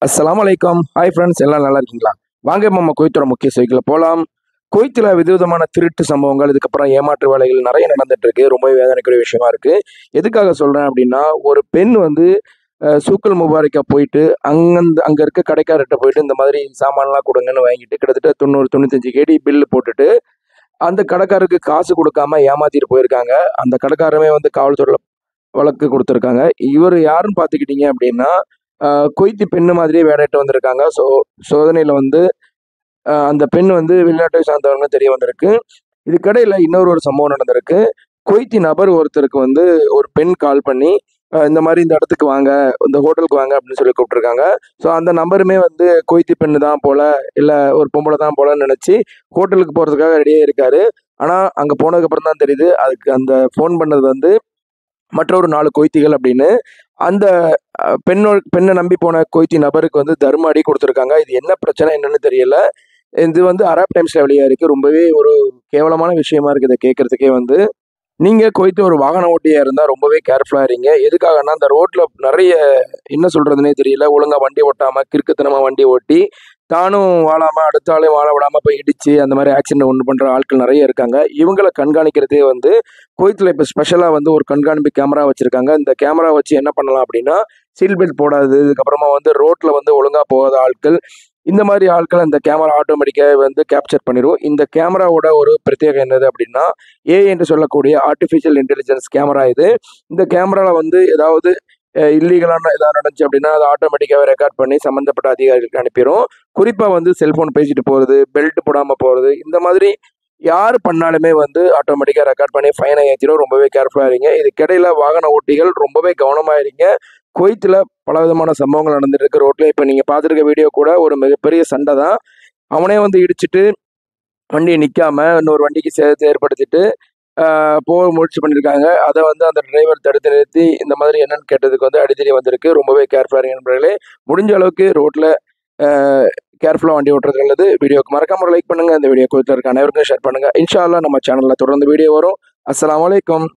அஸ்ஸலாமு அலைக்கும் hi friends எல்லாம் நல்லா இருக்கீங்களா வாங்க நம்ம குவைத்தோட முக்கிய செய்திகளை போகலாம் குவைத்தில் விதவிதமான திருட்டு சம்பவங்கள் இதுக்கப்புறம் ஏமாற்று வேலைகள் நிறைய நடந்துட்டு இருக்கு ரொம்பவே வேதனைக்குரிய விஷயமா இருக்கு எதுக்காக சொல்றேன் அப்படின்னா ஒரு பெண் வந்து அஹ், சூக்கல் முபாரிக்கா போயிட்டு அங்கந்த அங்க இருக்க கடைக்காரர்கிட்ட போயிட்டு இந்த மாதிரி சாமான்லாம் கொடுங்கன்னு வாங்கிட்டு கிட்டத்தட்ட தொண்ணூறு தொண்ணூத்தஞ்சு கேடி பில்லு போட்டுட்டு அந்த கடைக்காரருக்கு காசு கொடுக்காம ஏமாத்திட்டு போயிருக்காங்க அந்த கடைக்காரமே வந்து காவல்துறையில் வழக்கு கொடுத்துருக்காங்க இவர் யாருன்னு பார்த்துக்கிட்டீங்க அப்படின்னா ஆஹ் கொய்த்தி பெண்ணு மாதிரியே வேலையிட்டு வந்திருக்காங்க ஸோ சோதனையில் வந்து ஆஹ் அந்த பெண் வந்து வெளிநாட்டை சார்ந்தவங்க தெரிய வந்திருக்கு இதுக்கடையில் இன்னொரு ஒரு சம்பவம் நடந்திருக்கு கொய்த்தி நபர் ஒருத்தருக்கு வந்து ஒரு பெண் கால் பண்ணி ஆஹ் இந்த மாதிரி இந்த இடத்துக்கு வாங்க இந்த ஹோட்டலுக்கு வாங்க அப்படின்னு சொல்லி கூப்பிட்டுருக்காங்க ஸோ அந்த நம்பருமே வந்து கொய்த்தி பெண்ணு தான் போல இல்லை ஒரு பொம்பளை தான் போலன்னு நினச்சி ஹோட்டலுக்கு போகிறதுக்காக ரெடியாக இருக்காரு ஆனால் அங்கே போனதுக்கப்புறம் தான் தெரியுது அதுக்கு அந்த ஃபோன் பண்ணது வந்து மற்றொரு நாலு கொய்த்திகள் அப்படின்னு அந்த அஹ், பெண்ணோ பெண்ணை நம்பி போன கொய்த்தி நபருக்கு வந்து தர்ம அடி கொடுத்துருக்காங்க இது என்ன பிரச்சனை என்னன்னு தெரியல இது வந்து அரப் டைம்ஸ்ல வெளியா இருக்கு ரொம்பவே ஒரு கேவலமான விஷயமா இருக்கு இதை கேட்கறதுக்கே வந்து நீங்க கொய்த்து ஒரு வாகன ஓட்டியா இருந்தா ரொம்பவே கேர்ஃபுல்லா இருங்க எதுக்காகனா அந்த ரோட்ல நிறைய என்ன சொல்றதுனே தெரியல ஒழுங்கா வண்டி ஓட்டாம கிறுக்குத்தனமா வண்டி ஓட்டி தானும் வாழாம அடுத்த ஆளையும் வாழ விடாம போய் இடிச்சு அந்த மாதிரி ஆக்சிடென்ட் ஒன்று பண்ற ஆட்கள் நிறைய இருக்காங்க இவங்களை கண்காணிக்கிறதே வந்து கோயத்தில் இப்போ ஸ்பெஷலாக வந்து ஒரு கண்காணிப்பு கேமரா வச்சுருக்காங்க இந்த கேமரா வச்சு என்ன பண்ணலாம் அப்படின்னா சீல் பெல்ட் போடாது இதுக்கப்புறமா வந்து ரோட்டில் வந்து ஒழுங்காக போகாத ஆட்கள் இந்த மாதிரி ஆட்கள் அந்த கேமரா ஆட்டோமேட்டிக்காக வந்து கேப்சர் பண்ணிடும் இந்த கேமராவோட ஒரு பிரத்யேகம் என்னது அப்படின்னா ஏ என்று சொல்லக்கூடிய ஆர்டிஃபிஷியல் இன்டெலிஜென்ஸ் கேமரா இது இந்த கேமராவில் வந்து ஏதாவது இல்லீகலான ஏதாவது நடந்துச்சு அப்படின்னா அதை ஆட்டோமேட்டிக்காகவே ரெக்கார்ட் பண்ணி சம்மந்தப்பட்ட அதிகாரிகளுக்கு அனுப்பிடும் குறிப்பாக வந்து செல்ஃபோன் பேசிட்டு போகிறது பெல்ட் போடாமல் போகிறது இந்த மாதிரி யார் பண்ணாலுமே வந்து ஆட்டோமேட்டிக்காக ரெக்கார்ட் பண்ணி ஃபைனை ஏற்றிடும் ரொம்பவே கேர்ஃபுல்லாக இருங்க இதுக்கிடையில வாகன ஓட்டிகள் ரொம்பவே கவனமாக இருங்க குவைத்தில் பல விதமான சம்பவங்கள் நடந்துட்டு இருக்கு ரோட்ல இப்போ நீங்கள் பார்த்துருக்க வீடியோ கூட ஒரு மிகப்பெரிய சண்டை தான் அவனே வந்து இடிச்சிட்டு வண்டியை நிற்காம இன்னொரு வண்டிக்கு சேதத்தை ஏற்படுத்திட்டு ஆஹ், போக முயற்சி பண்ணியிருக்காங்க அதை வந்து அந்த டிரைவர் தடுத்து நிறுத்தி இந்த மாதிரி என்னன்னு கேட்டதுக்கு வந்து அடித்தடி வந்திருக்கு ரொம்பவே கேர்ஃபுல்லாக இருங்க நண்பர்களே முடிஞ்ச அளவுக்கு ரோட்டில் கேர்ஃபுல்லாக வண்டி ஓட்டுறது நல்லது வீடியோக்கு மறக்காம லைக் பண்ணுங்க இந்த வீடியோ குறித்து இருக்க அனைவருக்கும் ஷேர் பண்ணுங்க இன்ஷா அல்லாஹ் நம்ம சேனலில் தொடர்ந்து வீடியோ வரும் அஸ்ஸலாமு அலைக்கும்